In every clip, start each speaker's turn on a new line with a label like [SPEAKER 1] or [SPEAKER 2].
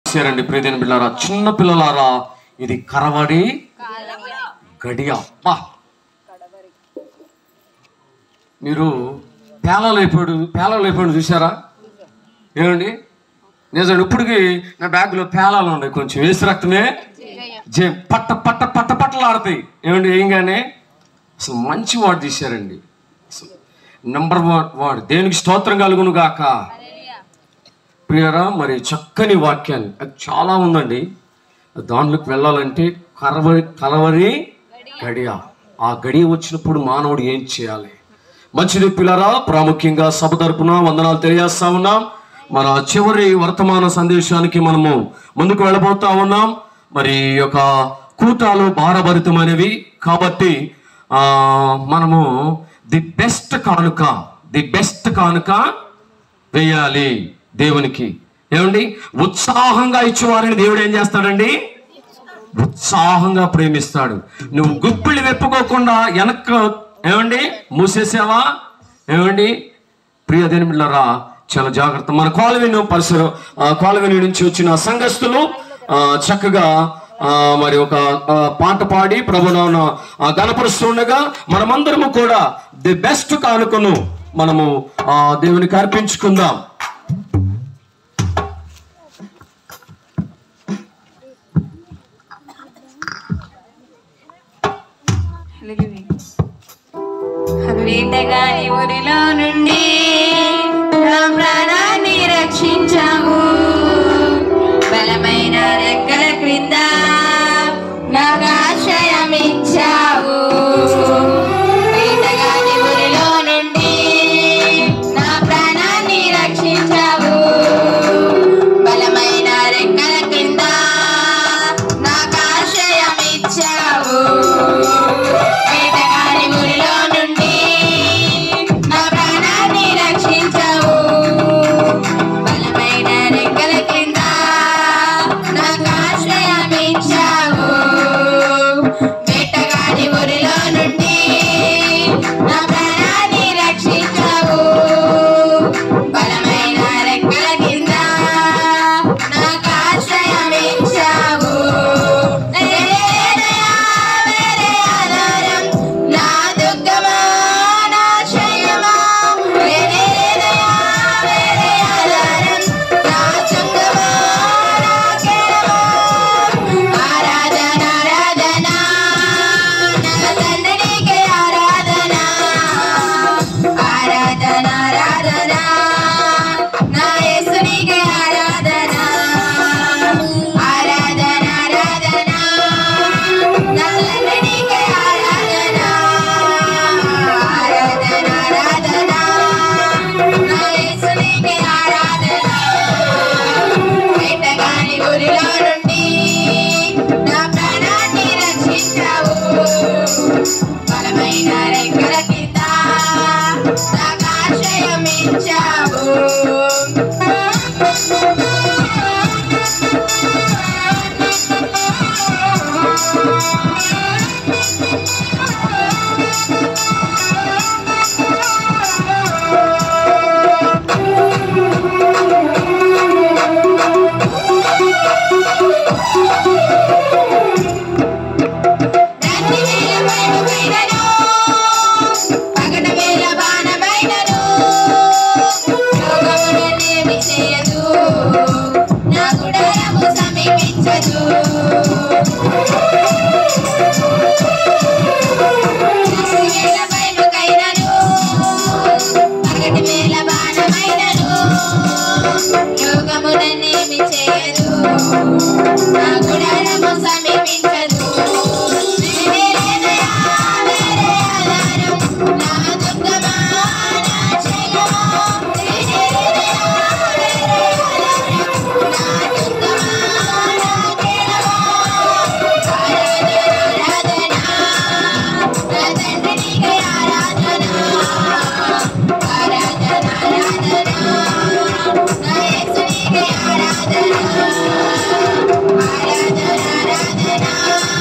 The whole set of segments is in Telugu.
[SPEAKER 1] చేరండి ప్రియమైన పిల్లలారా చిన్న పిల్లలారా ఇది కరవడి గడియ అబ్బా మీరు పేలాలు అయిపోయాడు పేలాలు అయిపోయాడు చూసారా ఏమండి నిజం ఇప్పటికి నా బ్యాగ్లో పేలాలు ఉన్నాయి కొంచెం వేసి రక్తమే జే పట్ట పట్ట పట్ట పట్టలు ఆడతాయి ఏమండి ఏంగానే అసలు మంచి వాడు తీశారండి అసలు నంబర్ వన్ వాడు దేనికి స్తోత్రం కలుగును గాక ప్రియరా మరి చక్కని వాక్యాన్ని అది చాలా ఉందండి దాంట్లోకి వెళ్ళాలంటే కరవరి కలవరి గడియ ఆ గడియ వచ్చినప్పుడు మానవుడు ఏం చేయాలి మంచిది పిల్లరా ప్రాముఖ్యంగా సభ తరపున వందనాలు తెలియజేస్తా ఉన్నాం మన చివరి వర్తమాన సందేశానికి మనము ముందుకు వెళ్ళబోతా ఉన్నాం మరి ఈ యొక్క కూటాలు భారభరితమైనవి కాబట్టి ఆ మనము ది బెస్ట్ కానుక ది బెస్ట్ కానుక వేయాలి దేవునికి ఏమండి ఉత్సాహంగా ఇచ్చేవారిని దేవుడు ఏం చేస్తాడండి ఉత్సాహంగా ప్రేమిస్తాడు నువ్వు గుప్పిళ్ళు వెప్పుకోకుండా వెనక ఏమండి మూసేసావా ఏమండి ప్రియ దేనిమిళ్ళరా చాలా జాగ్రత్త మన కాలవీను పరిసర ఆ, కాలవీని నుంచి వచ్చిన సంఘస్థులు ఆ, చక్కగా ఆ, మరి ఒక ఆ, పాట పాడి ప్రభునాను గణపరుస్తుండగా మనమందరము కూడా ది బెస్ట్ కానుకను మనము ఆ, దేవునికి అర్పించుకుందాం
[SPEAKER 2] వేటగాని ఊరిలో నుండి నా ప్రాణాన్ని రక్షించావు బలమైన రెక్కల క్రింద నాకు ఆశ్రయం ఇచ్చావు వేటగాని ఊరిలో నుండి నా ప్రాణాన్ని రక్షించావు బలమైన రెక్కల కింద నాకు ఆశ్రయం ఇచ్చావు వేటగాని ఊరిలో నుండి నా ప్రాణాన్ని రక్షించావు బలమైన రెక్కల కింద నాకు ఆశ్రయం ఇచ్చావు వేటగాని ఊరిలో నుండి నా ప్రాణాన్ని రక్షించావు బలమైన రెక్కల కింద నాకు ఆశ్రయం ఇచ్చావు వేరేదయా, వేరే ఆధారం, నా దుఃఖమా, నా క్షయమా. వేరేదయా, వేరే ఆధారం, నా సుఖమా, నా క్షయమా. ఆరాధన, ఆరాధన, నా తండ్రికి ఆరాధన. ఆరాధన, ఆరాధన, నా యేసునికి ఆరాధన. ఆరాధన, ఆరాధన, నా తండ్రికి ఆరాధన. ఆరాధన, ఆరాధన, నా యేసునికి ఆరాధన. వేటగాని ఊరిలో నుండి నా ప్రాణాన్ని రక్షించావు బలమైన రెక్కల కింద నాకు ఆశ్రయం ఇచ్చావు రాత్రి వేళ భయమైనను, పగట వేళ బాణమైనను, లోకముననేమి చేయదు, నా గుడారము సమీపించదు. రాత్రి వేళ భయముకైనను, పగటి వేళ బాణమైనను, లోకముననేమి చేయదు నా గుడారము సమీపించదు వేరేదయా, వేరే ఆధారం, నా దుఃఖమా, నా క్షయమా. వేరేదయా, వేరే ఆధారం, నా దుఃఖమా, నా క్షయమా. ఆరాధన, ఆరాధన, నా తండ్రికి ఆరాధన. ఆరాధన, ఆరాధన, నా యేసునికి ఆరాధన. ఆరాధన ఆరాధన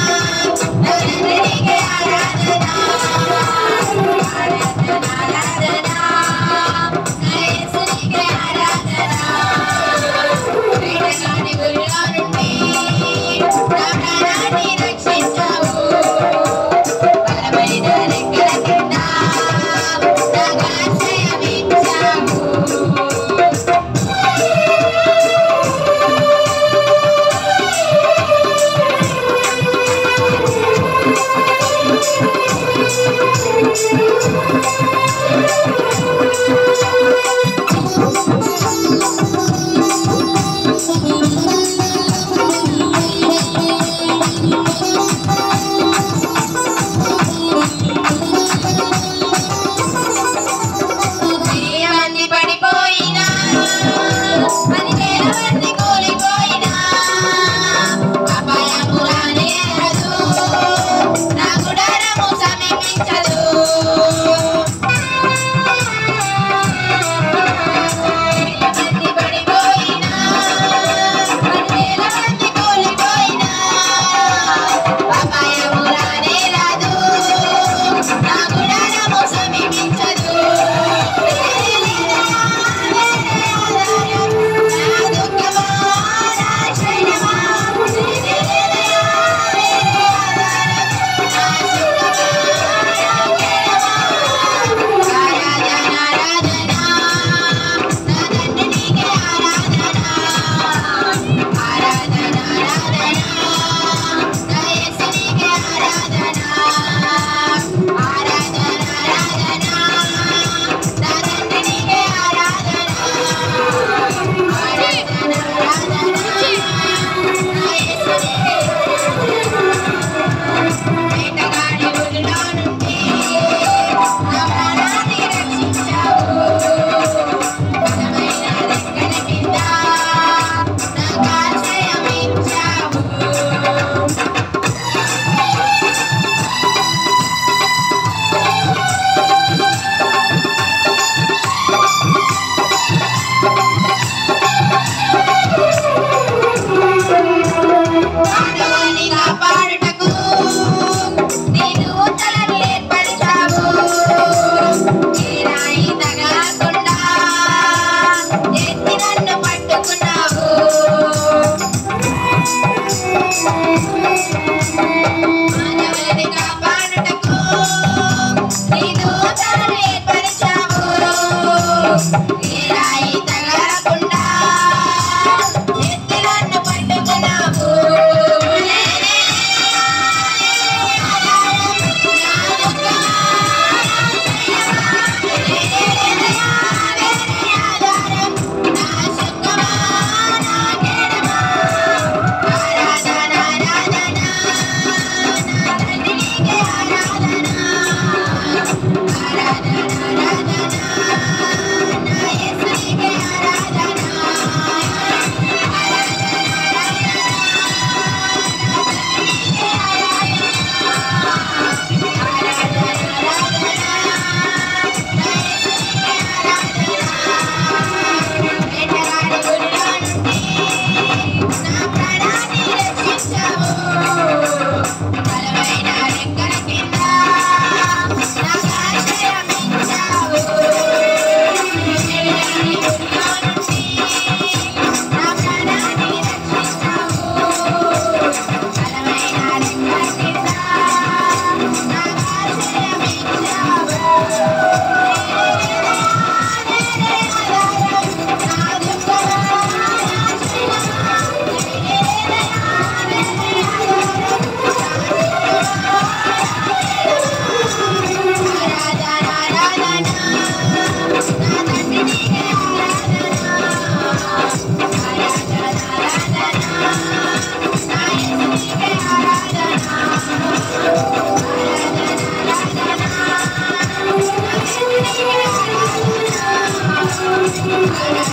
[SPEAKER 2] ఆరాధన